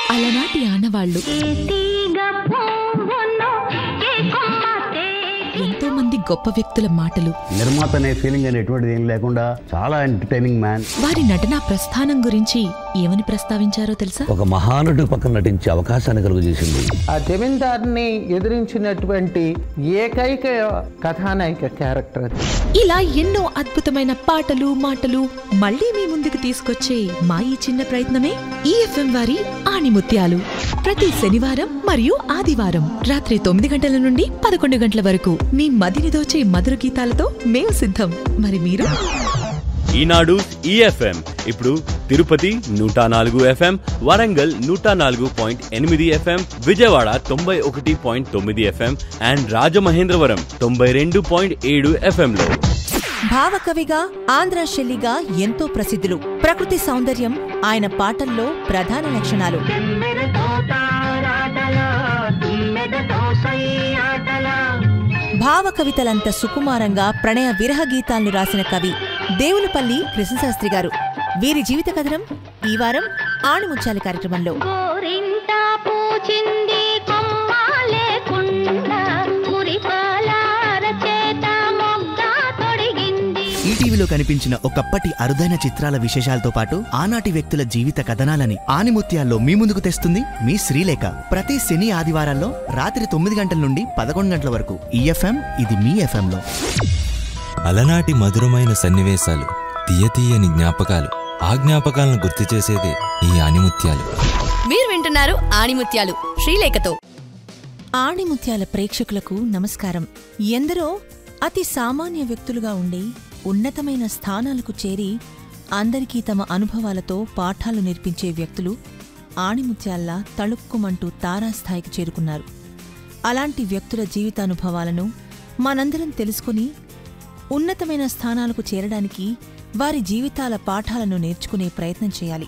అలనాటి ఆనవాళ్లు ఎంతో మంది గొప్ప వ్యక్తుల మాటలు నిర్మాత అనే ఫీలింగ్ అనేటువంటిది ఏం లేకుండా చాలా ఎంటర్టైనింగ్ మ్యాన్ వారి నటనా ప్రస్థానం గురించి ఏమని ప్రస్తావించారో తెలుసా ఒక మహానుడి పక్కన నటించే అవకాశాన్ని కలుగజేసింది ఆ జమీందార్ని ఎదిరించినటువంటి ఏకైక కథానాయిక క్యారెక్టర్ అది ఇలా ఎన్నో అద్భుతమైన పాటలు మాటలు మళ్ళీ మీ ముందుకు తీసుకొచ్చే మా ఈ చిన్న ప్రయత్నమే ఈఎఫ్ఎం వారి ఆణిముత్యాలు ప్రతి శనివారం మరియు ఆదివారం రాత్రి తొమ్మిది గంటల నుండి పదకొండు గంటల వరకు మీ మదిని దోచే మధుర గీతాలతో మేము సిద్ధం మరి మీరు ఈనాడు ఈఎఫ్ఎం ఇప్పుడు తిరుపతి నూట నాలుగు ఎఫ్ఎం వరంగల్ నూట నాలుగు పాయింట్ ఎనిమిది ఎఫ్ఎం విజయవాడ తొంభై ఒకటి పాయింట్ తొమ్మిది ఎఫ్ఎం అండ్ రాజమహేంద్రవరం తొంభై రెండు పాయింట్ ఏడు ఎఫ్ఎంలో భావకవిగా ఆంధ్ర శైలిగా ఎంతో ప్రసిద్ధులు ప్రకృతి సౌందర్యం ఆయన పాటల్లో ప్రధాన లక్షణాలు భావ కవితలంత సుకుమారంగా ప్రణయ విరహ గీతాలను రాసిన కవి దేవులపల్లి కృష్ణశాస్త్రి గారు వీరి జీవిత కథనం ఈ వారం ఆణిముత్యాల కార్యక్రమంలో గోరింట పూచింది కొమ్మ లేకుండా మురిపాలార చేత మొగ్గ తొడిగింది ఈటీవీలో కనిపించిన ఒకప్పటి అరుదైన చిత్రాల విశేషాలతో పాటు ఆనాటి వ్యక్తుల జీవిత కథనాలని ఆనిముత్యాల్లో మీ ముందుకు తెస్తుంది మీ శ్రీలేఖ ప్రతి శని ఆదివారాల్లో రాత్రి తొమ్మిది గంటల నుండి పదకొండు గంటల వరకు ఈఎఫ్ఎం ఇది మీ ఎఫ్ఎంలో అలనాటి మధురమైన సన్నివేశాలు తీయ తీయని జ్ఞాపకాలు ఆ జ్ఞాపకాలను గుర్తు చేసేదే ఈ ఆనిముత్యాలు మీరు వింటున్నారు ఆణిముత్యాలు శ్రీలేఖతో ఆణిముత్యాల ప్రేక్షకులకు నమస్కారం ఎందరో అతి సామాన్య వ్యక్తులుగా ఉండి ఉన్నతమైన స్థానాలకు చేరి అందరికీ తమ అనుభవాలతో పాఠాలు నేర్పించే వ్యక్తులు ఆణిముత్యాల్లా తళుక్కుమంటూ తారాస్థాయికి చేరుకున్నారు అలాంటి వ్యక్తుల జీవితానుభవాలను మనందరం తెలుసుకుని ఉన్నతమైన స్థానాలకు చేరడానికి వారి జీవితాల పాఠాలను నేర్చుకునే ప్రయత్నం చేయాలి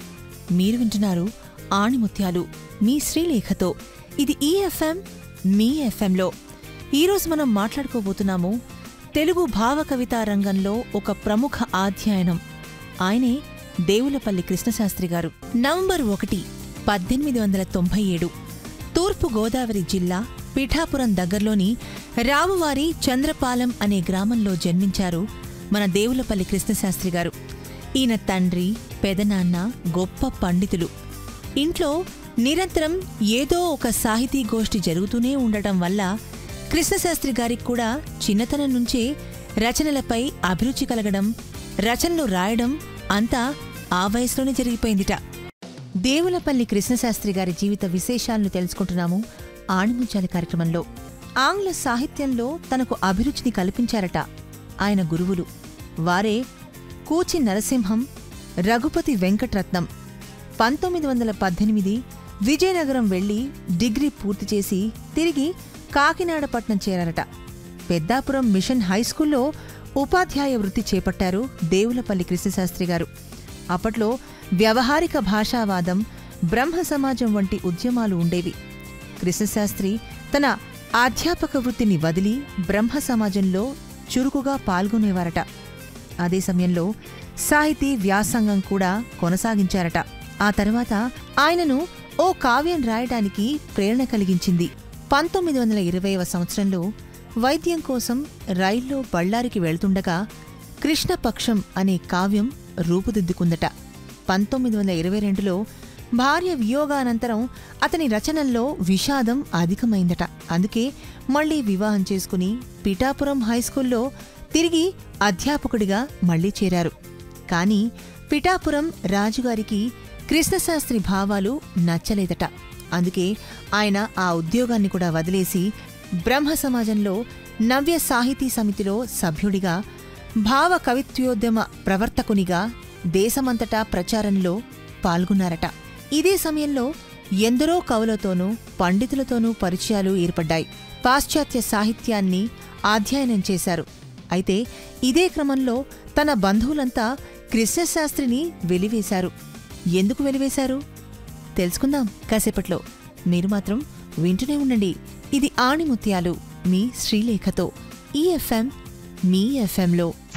మీరు వింటున్నారు ఆణిముత్యాలు మీ శ్రీలేఖతో ఇది ఈ ఎఫ్ఎం మీ ఎఫ్ఎంలో ఈరోజు మనం మాట్లాడుకోబోతున్నాము తెలుగు భావ కవితా రంగంలో ఒక ప్రముఖ అధ్యయనం ఆయనే దేవులపల్లి కృష్ణశాస్త్రి గారు నవంబర్ ఒకటి పద్దెనిమిది వందల తొంభై ఏడు తూర్పు గోదావరి జిల్లా పిఠాపురం దగ్గర్లోని రావువారి చంద్రపాలెం అనే గ్రామంలో జన్మించారు మన దేవులపల్లి కృష్ణశాస్త్రి గారు ఈయన తండ్రి పెదనాన్న గొప్ప పండితులు ఇంట్లో నిరంతరం ఏదో ఒక సాహితీ గోష్ఠి జరుగుతూనే ఉండటం వల్ల కృష్ణశాస్త్రి గారికి కూడా చిన్నతనం నుంచే రచనలపై అభిరుచి కలగడం రచనలు రాయడం అంతా ఆ వయసులోనే జరిగిపోయిందిట దేవులపల్లి కృష్ణశాస్త్రి గారి జీవిత విశేషాలను తెలుసుకుంటున్నాము ఆణిముత్యాల కార్యక్రమంలో ఆంగ్ల సాహిత్యంలో తనకు అభిరుచిని కల్పించారట ఆయన గురువులు వారే కూచి నరసింహం రఘుపతి వెంకట్రత్నం పంతొమ్మిది వందల పద్దెనిమిది విజయనగరం వెళ్లి డిగ్రీ పూర్తి చేసి తిరిగి కాకినాడపట్నం చేరారట పెద్దాపురం మిషన్ హైస్కూల్లో ఉపాధ్యాయ వృత్తి చేపట్టారు దేవులపల్లి కృష్ణశాస్త్రి గారు అప్పట్లో వ్యవహారిక భాషావాదం బ్రహ్మ సమాజం వంటి ఉద్యమాలు ఉండేవి కృష్ణశాస్త్రి తన అధ్యాపక వృత్తిని వదిలి బ్రహ్మ సమాజంలో చురుకుగా పాల్గొనేవారట అదే సమయంలో సాహితీ వ్యాసంగం కూడా కొనసాగించారట ఆ తర్వాత ఆయనను ఓ కావ్యం రాయడానికి ప్రేరణ కలిగించింది పంతొమ్మిది వందల ఇరవైవ సంవత్సరంలో వైద్యం కోసం రైల్లో బళ్ళారికి వెళ్తుండగా కృష్ణపక్షం అనే కావ్యం రూపుదిద్దుకుందట పంతొమ్మిది వందల ఇరవై రెండులో భార్య వియోగానంతరం అతని రచనల్లో విషాదం అధికమైందట అందుకే మళ్లీ వివాహం చేసుకుని పిఠాపురం హైస్కూల్లో తిరిగి అధ్యాపకుడిగా మళ్లీ చేరారు కాని పిఠాపురం రాజుగారికి కృష్ణశాస్త్రి భావాలు నచ్చలేదట అందుకే ఆయన ఆ ఉద్యోగాన్ని కూడా వదిలేసి బ్రహ్మ సమాజంలో నవ్య సాహితీ సమితిలో సభ్యుడిగా భావ కవిత్యోద్యమ ప్రవర్తకునిగా దేశమంతటా ప్రచారంలో పాల్గొన్నారట ఇదే సమయంలో ఎందరో కవులతోనూ పండితులతోనూ పరిచయాలు ఏర్పడ్డాయి పాశ్చాత్య సాహిత్యాన్ని అధ్యయనం చేశారు అయితే ఇదే క్రమంలో తన బంధువులంతా కృష్ణశాస్త్రిని వెలివేశారు ఎందుకు వెలివేశారు తెలుసుకుందాం కాసేపట్లో మీరు మాత్రం వింటూనే ఉండండి ఇది ఆణిముత్యాలు మీ శ్రీలేఖతో ఈ ఎఫ్ఎం మీ ఎఫ్ఎంలో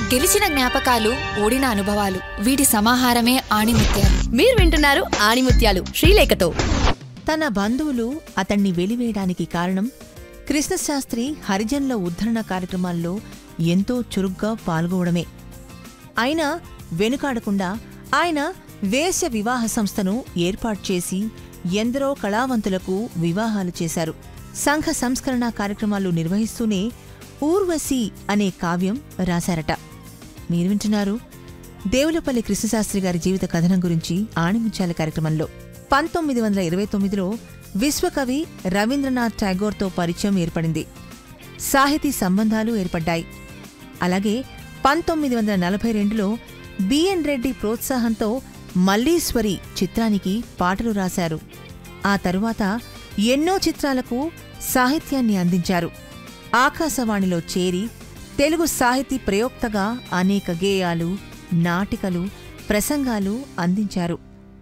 గెలిచిన జ్ఞాపకాలు ఓడిన అనుభవాలు వీటి సమాహారమే ఆణిముత్యాలు మీరు వింటున్నారు ఆణిముత్యాలు శ్రీలేఖతో తన బంధువులు అతన్ని వెలివేయడానికి కారణం కృష్ణశాస్త్రి హరిజన్ల ఉద్ధరణ కార్యక్రమాల్లో ఎంతో చురుగ్గా పాల్గొవడమే అయినా వెనుకాడకుండా ఆయన వేశ్య వివాహ సంస్థను ఏర్పాటు చేసి ఎందరో కళావంతులకు వివాహాలు చేశారు సంఘ సంస్కరణ కార్యక్రమాలు నిర్వహిస్తూనే ఊర్వశి అనే కావ్యం రాశారట మీరు వింటున్నారు దేవులపల్లి కృష్ణశాస్త్రి గారి జీవిత కథనం గురించి ఆణిముత్యాల కార్యక్రమంలో పంతొమ్మిది వందల ఇరవై తొమ్మిదిలో విశ్వకవి రవీంద్రనాథ్ ఠాగోర్తో పరిచయం ఏర్పడింది సాహితీ సంబంధాలు ఏర్పడ్డాయి అలాగే పంతొమ్మిది వందల నలభై రెండులో బిఎన్ రెడ్డి ప్రోత్సాహంతో మల్లీశ్వరి చిత్రానికి పాటలు రాశారు ఆ తరువాత ఎన్నో చిత్రాలకు సాహిత్యాన్ని అందించారు ఆకాశవాణిలో చేరి తెలుగు సాహితీ ప్రయోక్తగా అనేక గేయాలు నాటికలు ప్రసంగాలు అందించారు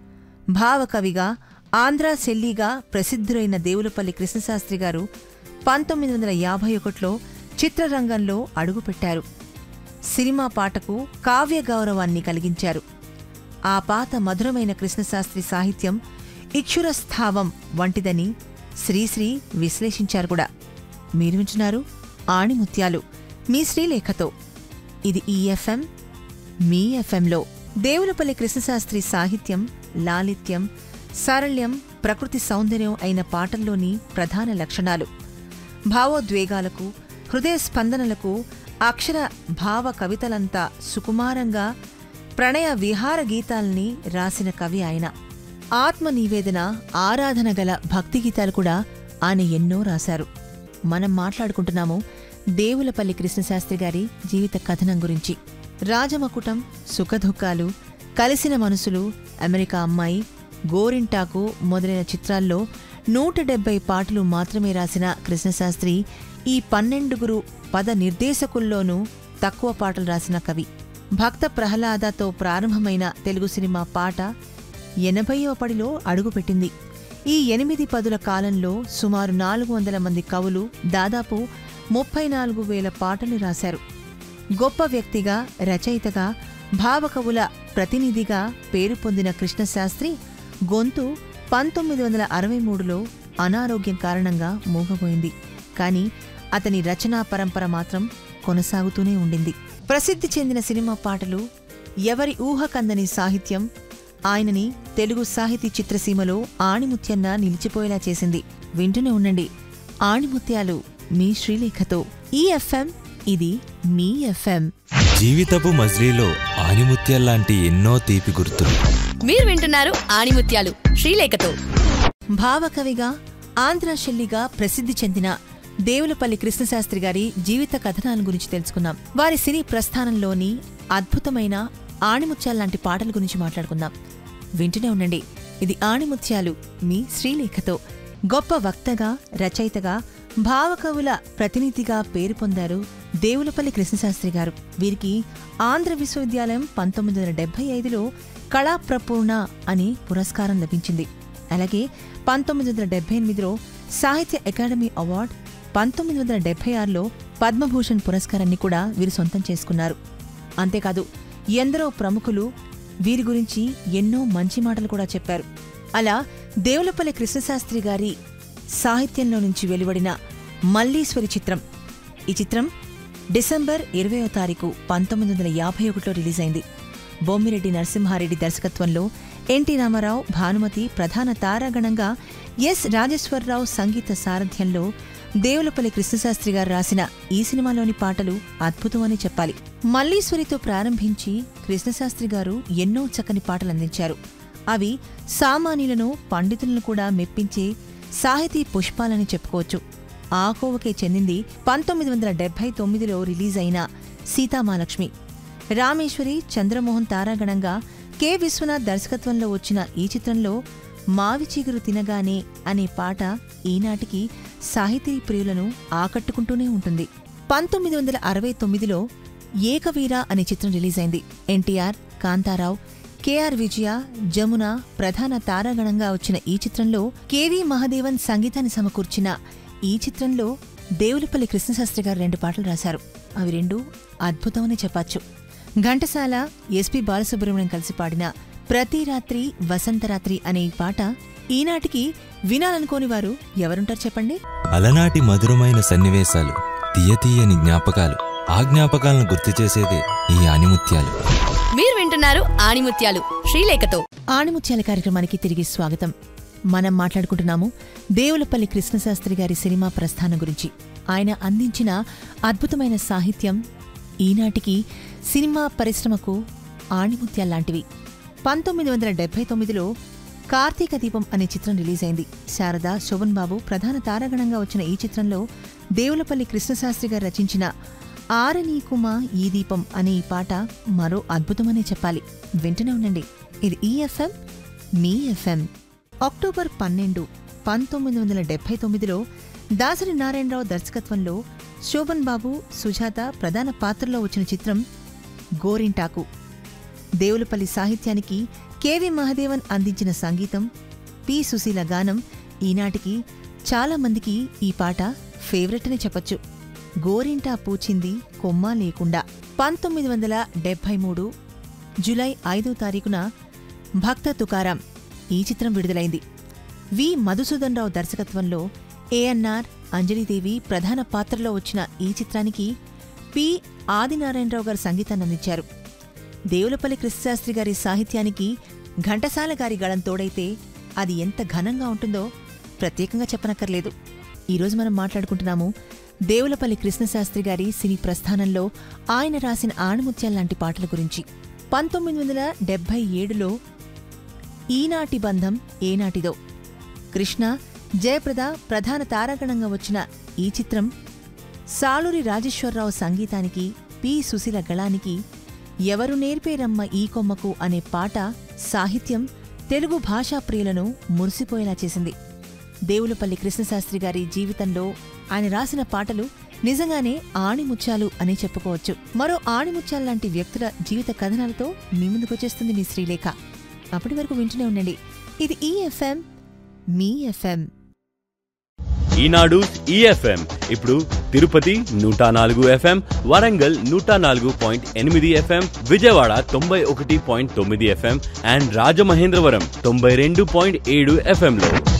భావకవిగా ఆంధ్రా శెల్లిగా ప్రసిద్ధులైన దేవులపల్లి కృష్ణశాస్త్రి గారు పంతొమ్మిది వందల యాభై ఒకటిలో చిత్రరంగంలో అడుగుపెట్టారు సినిమా పాటకు కావ్య గౌరవాన్ని కలిగించారు ఆ పాత మధురమైన కృష్ణశాస్త్రి సాహిత్యం ఇక్షురస్థావం వంటిదని శ్రీశ్రీ విశ్లేషించారు కూడా మీరు వింటున్నారు ఆణిముత్యాలు మీ శ్రీలేఖతో ఇది ఈ ఎఫ్ఎం మీ ఎఫ్ఎంలో దేవులపల్లి కృష్ణశాస్త్రి సాహిత్యం లాలిత్యం సారళ్యం ప్రకృతి సౌందర్యం అయిన పాటల్లోని ప్రధాన లక్షణాలు భావోద్వేగాలకు హృదయ స్పందనలకు అక్షర భావ కవితలంతా సుకుమారంగా ప్రణయ విహార గీతాల్ని రాసిన కవి ఆయన ఆత్మ నివేదన ఆరాధన గల భక్తి గీతాలు కూడా ఆయన ఎన్నో రాశారు మనం మాట్లాడుకుంటున్నాము దేవులపల్లి కృష్ణశాస్త్రి గారి జీవిత కథనం గురించి రాజమకుటం సుఖదుఖాలు కలిసిన మనసులు అమెరికా అమ్మాయి గోరింటాకు మొదలైన చిత్రాల్లో నూట డెబ్బై పాటలు మాత్రమే రాసిన కృష్ణశాస్త్రి ఈ పన్నెండుగురు పద నిర్దేశకుల్లోనూ తక్కువ పాటలు రాసిన కవి భక్త ప్రహ్లాదతో ప్రారంభమైన తెలుగు సినిమా పాట ఎనభైవ పడిలో అడుగుపెట్టింది ఈ ఎనిమిది పదుల కాలంలో సుమారు నాలుగు వందల మంది కవులు దాదాపు ముప్పై నాలుగు వేల పాటలు రాశారు గొప్ప వ్యక్తిగా రచయితగా భావకవుల ప్రతినిధిగా పేరు పొందిన కృష్ణశాస్త్రి గొంతు పంతొమ్మిది వందల అరవై మూడులో అనారోగ్యం కారణంగా మూగబోయింది కాని అతని రచనా పరంపర మాత్రం కొనసాగుతూనే ఉండింది ప్రసిద్ధి చెందిన సినిమా పాటలు ఎవరి ఊహకందని సాహిత్యం ఆయనని తెలుగు సాహితీ చిత్రసీమలో ఆణిముత్యంగా నిలిచిపోయేలా చేసింది వింటూనే ఉండండి ఆణిముత్యాలు మీ శ్రీలేఖతో ఈ ఎఫ్ఎం ఇది మీ ఎఫ్ఎం జీవితపు మజిలీలో ఆనిముత్యాల్లాంటి ఎన్నో తీపి గుర్తులు మీరు వింటున్నారు ఆణిముత్యాలు శ్రీలేఖతో భావకవిగా ఆంధ్ర శెల్లిగా ప్రసిద్ధి చెందిన దేవులపల్లి కృష్ణశాస్త్రి గారి జీవిత కథనాల గురించి తెలుసుకుందాం వారి సినీ ప్రస్థానంలోని అద్భుతమైన ఆణిముత్యాల్లాంటి పాటల గురించి మాట్లాడుకుందాం వింటూనే ఉండండి ఇది ఆణిముత్యాలు మీ శ్రీలేఖతో గొప్ప వక్తగా రచయితగా భావకవుల ప్రతినిధిగా పేరు పొందారు దేవులపల్లి కృష్ణశాస్త్రి గారు వీరికి ఆంధ్ర విశ్వవిద్యాలయం పంతొమ్మిది వందల డెబ్బై ఐదులో కళాప్రపూర్ణ అని పురస్కారం లభించింది అలాగే పంతొమ్మిది వందల డెబ్బై ఎనిమిదిలో సాహిత్య అకాడమీ అవార్డు పంతొమ్మిది వందల డెబ్బై ఆరులో పద్మభూషణ్ పురస్కారాన్ని కూడా వీరు సొంతం చేసుకున్నారు అంతేకాదు ఎందరో ప్రముఖులు వీరి గురించి ఎన్నో మంచి మాటలు కూడా చెప్పారు అలా దేవులపల్లి కృష్ణశాస్త్రి గారి సాహిత్యంలో నుంచి వెలువడిన మల్లీశ్వరి చిత్రం ఈ చిత్రం డిసెంబర్ ఇరవయో తారీఖు పంతొమ్మిది వందల యాభై ఒకటిలో రిలీజ్ అయింది బొమ్మిరెడ్డి నరసింహారెడ్డి దర్శకత్వంలో ఎన్టీ రామారావు భానుమతి ప్రధాన తారాగణంగా ఎస్ రాజేశ్వరరావు సంగీత సారథ్యంలో దేవులపల్లి కృష్ణశాస్త్రి గారు రాసిన ఈ సినిమాలోని పాటలు అద్భుతమని చెప్పాలి మల్లీశ్వరితో ప్రారంభించి కృష్ణశాస్త్రి గారు ఎన్నో చక్కని పాటలు అందించారు అవి సామాన్యులను పండితులను కూడా మెప్పించే సాహితీ పుష్పాలని చెప్పుకోవచ్చు ఆ కోవకే చెందింది పంతొమ్మిది వందల డెబ్బై తొమ్మిదిలో రిలీజ్ అయిన సీతామాలక్ష్మి రామేశ్వరి చంద్రమోహన్ తారాగణంగా కె విశ్వనాథ్ దర్శకత్వంలో వచ్చిన ఈ చిత్రంలో మావి చిగురు తినగానే అనే పాట ఈనాటికి సాహితీ ప్రియులను ఆకట్టుకుంటూనే ఉంటుంది పంతొమ్మిది వందల అరవై తొమ్మిదిలో ఏకవీర అనే చిత్రం రిలీజ్ అయింది ఎన్టీఆర్ కాంతారావు కెఆర్ విజయ జమున ప్రధాన తారాగణంగా వచ్చిన ఈ చిత్రంలో కెవి మహదేవన్ సంగీతాన్ని సమకూర్చిన ఈ చిత్రంలో దేవులపల్లి కృష్ణశాస్త్రి గారు రెండు పాటలు రాశారు అవి రెండు అద్భుతమని చెప్పచ్చు ఘంటసాల ఎస్పి బాలసుబ్రహ్మణ్యం కలిసి పాడిన ప్రతి రాత్రి వసంతరాత్రి అనే ఈ పాట ఈనాటికి వినాలనుకోని వారు ఎవరుంటారు చెప్పండి అలనాటి మధురమైన సన్నివేశాలు తీయ తీయని జ్ఞాపకాలు ఆ జ్ఞాపకాలను గుర్తు చేసేదే ఈ ఆనిముత్యాలు మీరు వింటున్నారు ఆణిముత్యాలు శ్రీలేఖతో ఆణిముత్యాల కార్యక్రమానికి తిరిగి స్వాగతం మనం మాట్లాడుకుంటున్నాము దేవులపల్లి కృష్ణశాస్త్రి గారి సినిమా ప్రస్థానం గురించి ఆయన అందించిన అద్భుతమైన సాహిత్యం ఈనాటికి సినిమా పరిశ్రమకు ఆణిముత్యాల్లాంటివి పంతొమ్మిది వందల డెబ్బై తొమ్మిదిలో కార్తీక దీపం అనే చిత్రం రిలీజ్ అయింది శారద శోభన్ బాబు ప్రధాన తారాగణంగా వచ్చిన ఈ చిత్రంలో దేవులపల్లి కృష్ణశాస్త్రి గారు రచించిన ఆరనీకుమా ఈ దీపం అనే ఈ పాట మరో అద్భుతమనే చెప్పాలి వింటూనే ఉండండి ఇది ఈ ఎఫ్ఎం మీ ఎఫ్ఎం అక్టోబర్ పన్నెండు పంతొమ్మిది వందల డెబ్బై తొమ్మిదిలో దాసరి నారాయణరావు దర్శకత్వంలో శోభన్ బాబు సుజాత ప్రధాన పాత్రలో వచ్చిన చిత్రం గోరింటాకు దేవులపల్లి సాహిత్యానికి కెవి మహదేవన్ అందించిన సంగీతం పి సుశీల గానం ఈనాటికి చాలా మందికి ఈ పాట ఫేవరెట్ అని చెప్పొచ్చు గోరింటా పూచింది కొమ్మ లేకుండా పంతొమ్మిది వందల డెబ్భై మూడు జులై ఐదో తారీఖున భక్త తుకారాం ఈ చిత్రం విడుదలైంది వి మధుసూదన్ రావు దర్శకత్వంలో ఏఎన్ఆర్ అంజలీదేవి ప్రధాన పాత్రలో వచ్చిన ఈ చిత్రానికి పి ఆదినారాయణరావు గారు సంగీతాన్ని అందించారు దేవులపల్లి కృష్ణశాస్త్రి గారి సాహిత్యానికి ఘంటసాల గారి గళం తోడైతే అది ఎంత ఘనంగా ఉంటుందో ప్రత్యేకంగా చెప్పనక్కర్లేదు ఈరోజు మనం మాట్లాడుకుంటున్నాము దేవులపల్లి కృష్ణశాస్త్రి గారి సినీ ప్రస్థానంలో ఆయన రాసిన ఆణిముత్యాల్లాంటి పాటల గురించి పంతొమ్మిది వందల డెబ్బై ఏడులో ఈనాటి బంధం ఏనాటిదో కృష్ణ జయప్రద ప్రధాన తారాగణంగా వచ్చిన ఈ చిత్రం సాలూరి రాజేశ్వరరావు సంగీతానికి పి సుశీల గళానికి ఎవరు నేర్పేరమ్మ ఈ కొమ్మకు అనే పాట సాహిత్యం తెలుగు భాషా ప్రియులను మురిసిపోయేలా చేసింది దేవులపల్లి కృష్ణశాస్త్రి గారి జీవితంలో ఆయన రాసిన పాటలు నిజంగానే ఆణిముత్యాలు అని చెప్పుకోవచ్చు మరో ఆణిముత్యాల్లాంటి వ్యక్తుల జీవిత కథనాలతో మీ ముందుకొచ్చేస్తుంది మీ శ్రీలేఖ అప్పటి వరకు వింటూనే ఉండండి ఇది ఈ ఎఫ్ఎం మీ ఎఫ్ఎం ఈనాడు ఈఎఫ్ఎం ఇప్పుడు తిరుపతి నూట నాలుగు ఎఫ్ఎం వరంగల్ నూట నాలుగు పాయింట్ ఎనిమిది ఎఫ్ఎం విజయవాడ తొంభై ఒకటి పాయింట్ తొమ్మిది ఎఫ్ఎం అండ్ రాజమహేంద్రవరం తొంభై రెండు పాయింట్ ఏడు ఎఫ్ఎంలో